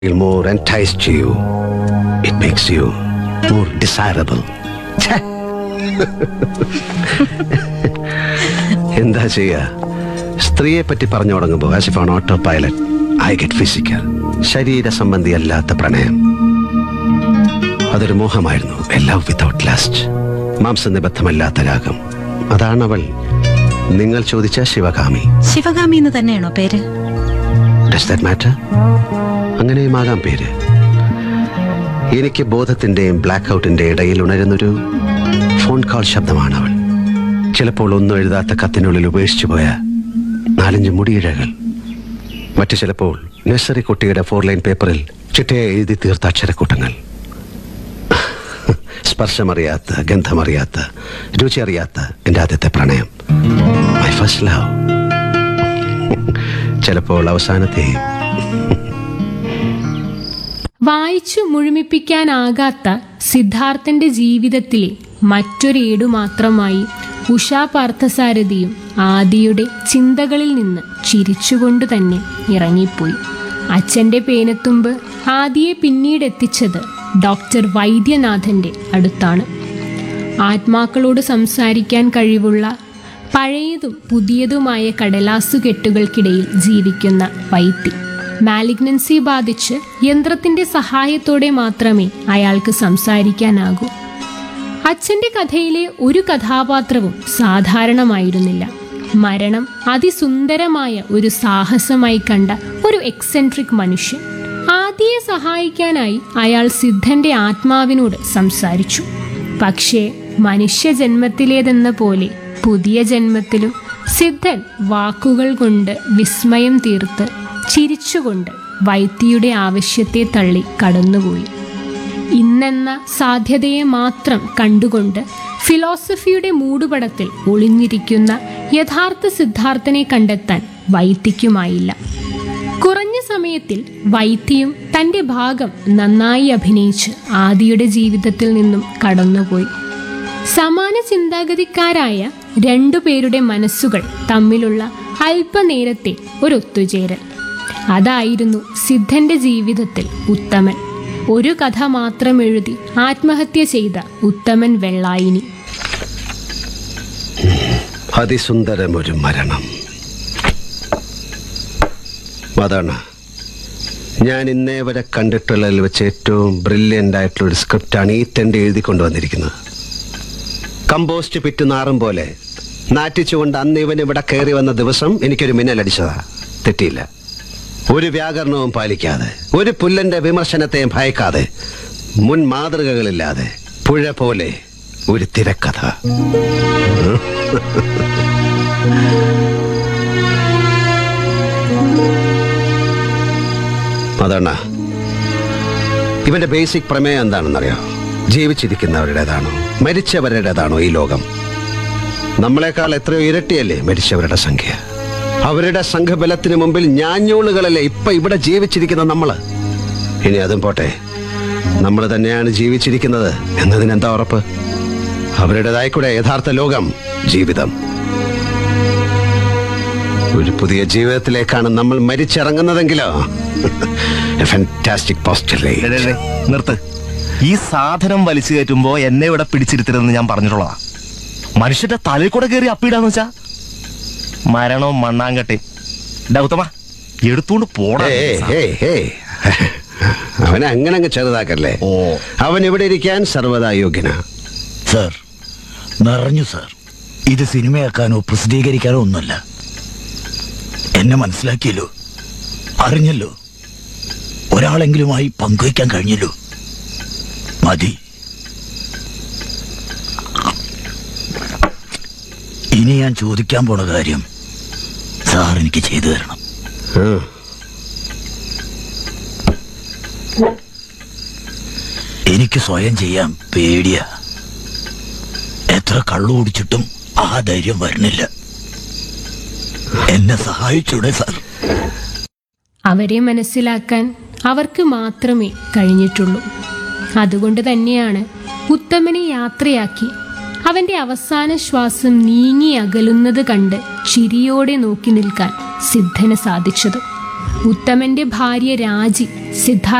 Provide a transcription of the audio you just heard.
feel more enticed to you. It makes you more desirable. ഛെ. എന്താ ചെയ്യ സ്ത്രീയെ പറ്റി പറഞ്ഞു തുടങ്ങുമ്പോൾ as if on auto pilot I get physical ശരീര സംബന്ധിയല്ലാത്ത പ്രണയം അതൊരു മോഹമായിരുന്നു ലവ് വിത്തൗട്ട് ലാസ്റ്റ് മാംസനിബദ്ധമല്ലാത്ത രാഗം അതാണ് അവൾ നിങ്ങൾ ചോദിച്ച ശിവകാമി ശിവകാമി എന്ന് തന്നെയാണോ പേര് ഡസ് ദാറ്റ് മാറ്റർ അങ്ങനെയുമാകാം പേര് എനിക്ക് ബോധത്തിന്റെയും ബ്ലാക്ക് ഔട്ടിന്റെ ഇടയിൽ ഉണരുന്നൊരു ഫോൺ കോൾ ശബ്ദമാണ് അവൾ ചിലപ്പോൾ ഒന്നും എഴുതാത്ത കത്തിനുള്ളിൽ ഉപേക്ഷിച്ചു പോയ നാലഞ്ച് മുടിയിഴകൾ മറ്റു ചിലപ്പോൾ നഴ്സറി കുട്ടിയുടെ ഫോർ ലൈൻ പേപ്പറിൽ ചിട്ടയെ എഴുതി തീർത്ത അക്ഷരക്കൂട്ടങ്ങൾ സ്പർശമറിയാത്ത ഗന്ധമറിയാത്ത രുചി അറിയാത്ത എൻ്റെ ആദ്യത്തെ പ്രണയം മൈ ഫസ്റ്റ് ലവ് ചിലപ്പോൾ അവസാനത്തെ വായിച്ചു മുഴുമിപ്പിക്കാനാകാത്ത സിദ്ധാർത്ഥന്റെ ജീവിതത്തിലെ മറ്റൊരേടു മാത്രമായി ഉഷാ പാർത്ഥസാരഥിയും ആദിയുടെ ചിന്തകളിൽ നിന്ന് ചിരിച്ചുകൊണ്ടു തന്നെ ഇറങ്ങിപ്പോയി അച്ഛന്റെ പേനത്തുമ്പ് ആദിയെ പിന്നീടെത്തിച്ചത് ഡോക്ടർ വൈദ്യനാഥന്റെ അടുത്താണ് ആത്മാക്കളോട് സംസാരിക്കാൻ കഴിവുള്ള പഴയതും പുതിയതുമായ കടലാസുകെട്ടുകൾക്കിടയിൽ ജീവിക്കുന്ന വൈദ്യ മാലിഗ്നൻസി ബാധിച്ച് യന്ത്രത്തിന്റെ സഹായത്തോടെ മാത്രമേ അയാൾക്ക് സംസാരിക്കാനാകൂ അച്ഛന്റെ കഥയിലെ ഒരു കഥാപാത്രവും സാധാരണമായിരുന്നില്ല മരണം അതിസുന്ദരമായ ഒരു സാഹസമായി കണ്ട ഒരു എക്സെൻട്രിക് മനുഷ്യൻ ആദിയെ സഹായിക്കാനായി അയാൾ സിദ്ധന്റെ ആത്മാവിനോട് സംസാരിച്ചു പക്ഷേ മനുഷ്യജന്മത്തിലേതെന്ന പോലെ പുതിയ ജന്മത്തിലും സിദ്ധൻ വാക്കുകൾ കൊണ്ട് വിസ്മയം തീർത്ത് ചിരിച്ചുകൊണ്ട് വൈദ്യയുടെ ആവശ്യത്തെ തള്ളി കടന്നുപോയി ഇന്നെന്ന സാധ്യതയെ മാത്രം കണ്ടുകൊണ്ട് ഫിലോസഫിയുടെ മൂടുപടത്തിൽ ഒളിഞ്ഞിരിക്കുന്ന യഥാർത്ഥ സിദ്ധാർത്ഥനെ കണ്ടെത്താൻ വൈദ്യയ്ക്കുമായില്ല കുറഞ്ഞ സമയത്തിൽ വൈദ്യയും തന്റെ ഭാഗം നന്നായി അഭിനയിച്ച് ആദിയുടെ ജീവിതത്തിൽ നിന്നും കടന്നുപോയി സമാന ചിന്താഗതിക്കാരായ രണ്ടുപേരുടെ മനസ്സുകൾ തമ്മിലുള്ള അല്പനേരത്തെ ഒരു ഒത്തുചേരൽ അതായിരുന്നു സിദ്ധന്റെ ജീവിതത്തിൽ ഉത്തമൻ ഒരു കഥ മാത്രം എഴുതി ആത്മഹത്യ ചെയ്ത ഉത്തമൻ വെള്ളായിനി അതിസുന്ദരമൊരു മരണം അതാണ് ഞാൻ ഇന്നേ വരെ കണ്ടിട്ടുള്ളതിൽ വെച്ച് ഏറ്റവും ബ്രില്യൻ്റ് ആയിട്ടുള്ള ഒരു സ്ക്രിപ്റ്റാണ് ഈ തെണ്ടി എഴുതി കൊണ്ടുവന്നിരിക്കുന്നത് കമ്പോസ്റ്റ് പിറ്റ് നാറും പോലെ നാറ്റിച്ചുകൊണ്ട് അന്ന് ഇവൻ ഇവിടെ കയറി വന്ന ദിവസം എനിക്കൊരു മിന്നലടിച്ചതാ തെറ്റിയില്ല ഒരു വ്യാകരണവും പാലിക്കാതെ ഒരു പുല്ലന്റെ വിമർശനത്തെയും ഭയക്കാതെ മുൻ മാതൃകകളില്ലാതെ പുഴ പോലെ ഒരു തിരക്കഥ അതാണ് ഇവന്റെ ബേസിക് പ്രമേയം എന്താണെന്നറിയോ ജീവിച്ചിരിക്കുന്നവരുടേതാണോ മരിച്ചവരുടേതാണോ ഈ ലോകം നമ്മളെക്കാൾ എത്രയോ ഇരട്ടിയല്ലേ മരിച്ചവരുടെ സംഖ്യ അവരുടെ സംഘബലത്തിന് മുമ്പിൽ ഞാഞ്ഞൂളുകളല്ലേ ഇപ്പൊ ഇവിടെ ജീവിച്ചിരിക്കുന്ന നമ്മള് ഇനി അതും പോട്ടെ നമ്മൾ തന്നെയാണ് ജീവിച്ചിരിക്കുന്നത് എന്നതിനെന്താ ഉറപ്പ് അവരുടേതായിക്കൂടെ യഥാർത്ഥ ലോകം ജീവിതം ഒരു പുതിയ ജീവിതത്തിലേക്കാണ് നമ്മൾ മരിച്ചിറങ്ങുന്നതെങ്കിലോ ഫാന്റാസ്റ്റിക് പോസ്റ്റല്ലേ ഡേ, ഡേ, ഡേ, നിർത്ത് ഈ സാധനം വലിച്ചു കയറ്റുമ്പോ എന്നെ ഇവിടെ പിടിച്ചിരുത്തരുതെന്ന് ഞാൻ പറഞ്ഞിട്ടുള്ളതാ മനുഷ്യന്റെ തലയിൽ കൂടെ കയറി അപ്പിടാന്ന് വെച്ചാ മരണവും മണ്ണാങ്കട്ടെ ഡൗത്തമ എടുത്തോണ്ട് പോടാ അവനെ അങ്ങനെ അങ്ങ് ചെറുതാക്കല്ലേ ഓ അവൻ ഇവിടെ ഇരിക്കാൻ സർവ്വതാ യോഗ്യനാ സാർ നിറഞ്ഞു സാർ ഇത് സിനിമയാക്കാനോ പ്രസിദ്ധീകരിക്കാനോ ഒന്നുമല്ല എന്നെ മനസ്സിലാക്കിയല്ലോ അറിഞ്ഞല്ലോ ഒരാളെങ്കിലുമായി പങ്കുവയ്ക്കാൻ കഴിഞ്ഞല്ലോ മതി ഇനി ഞാൻ ചോദിക്കാൻ പോണ കാര്യം സാർ എനിക്ക് ചെയ്തു തരണം ആ. എനിക്ക് സ്വയം ചെയ്യാൻ പേടിയാ എത്ര കള്ളു കുടിച്ചിട്ടും ആ ധൈര്യം വരണില്ല എന്നെ സഹായിച്ചൂടെ സാർ അവരെ മനസ്സിലാക്കാൻ അവർക്ക് മാത്രമേ കഴിഞ്ഞിട്ടുള്ളൂ അതുകൊണ്ട് തന്നെയാണ് ഉത്തമനെ യാത്രയാക്കി അവന്റെ അവസാന ശ്വാസം നീങ്ങി അകലുന്നത് കണ്ട് ചിരിയോടെ നോക്കി നിൽക്കാൻ സിദ്ധന് സാധിച്ചത് ഉത്തമന്റെ ഭാര്യ രാജി സിദ്ധാർത്ഥ